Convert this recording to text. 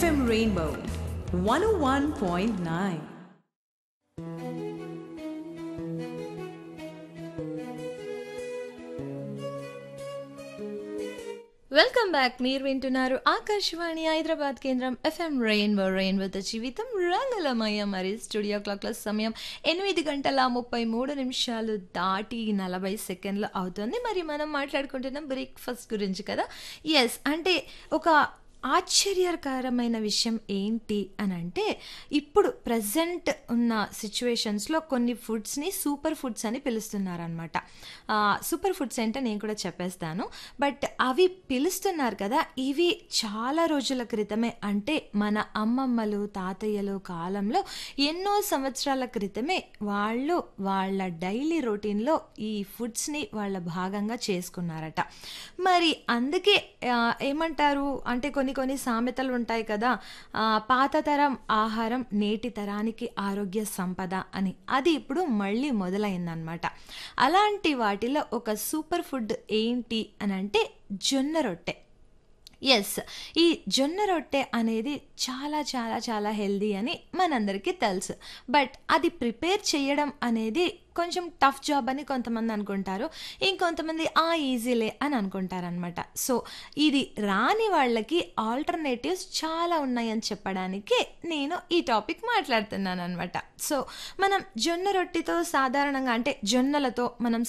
FM Rainbow 101.9. Welcome back మీరు వింటున్నారు ఆకాశవాణి హైదరాబాద్ కేంద్రం ఎఫ్ఎం రెయిన్బో రెయిన్బోతో జీవితం రంగులమయ మరి స్టూడియో క్లాక్ల సమయం ఎనిమిది గంటల ముప్పై మూడు నిమిషాలు దాటి నలభై సెకండ్లు అవుతుంది మరి మనం మాట్లాడుకుంటున్నాం బ్రేక్ఫాస్ట్ గురించి కదా ఎస్ అంటే ఒక ఆశ్చర్యకరమైన విషయం ఏంటి అని అంటే ఇప్పుడు ప్రజెంట్ ఉన్న సిచ్యువేషన్స్లో కొన్ని ఫుడ్స్ని సూపర్ ఫుడ్స్ అని పిలుస్తున్నారనమాట సూపర్ ఫుడ్స్ ఏంటో నేను కూడా చెప్పేస్తాను బట్ అవి పిలుస్తున్నారు కదా ఇవి చాలా రోజుల క్రితమే అంటే మన అమ్మమ్మలు తాతయ్యలు కాలంలో ఎన్నో సంవత్సరాల క్రితమే వాళ్ళు వాళ్ళ డైలీ రొటీన్లో ఈ ఫుడ్స్ని వాళ్ళ భాగంగా చేసుకున్నారట మరి అందుకే ఆ, ఏమంటారు అంటే కొన్ని కొన్ని సామెతలు ఉంటాయి కదా ఆ, పాత తరం ఆహారం నేటి తరానికి ఆరోగ్య సంపద అని అది ఇప్పుడు మళ్ళీ మొదలైందనమాట అలాంటి వాటిలో ఒక సూపర్ ఫుడ్ ఏంటి అని అంటే జొన్న రొట్టె ఎస్ ఈ జొన్న రొట్టె అనేది చాలా చాలా చాలా హెల్దీ అని మనందరికీ తెలుసు బట్ అది ప్రిపేర్ చేయడం అనేది కొంచెం టఫ్ జాబ్ అని కొంతమంది అనుకుంటారు ఇంకొంతమంది ఆ ఈజీలే అని అనుకుంటారనమాట సో ఇది రాని వాళ్ళకి ఆల్టర్నేటివ్స్ చాలా ఉన్నాయని చెప్పడానికి నేను ఈ టాపిక్ మాట్లాడుతున్నాను అనమాట సో మనం జొన్న రొట్టెతో సాధారణంగా అంటే జొన్నలతో మనం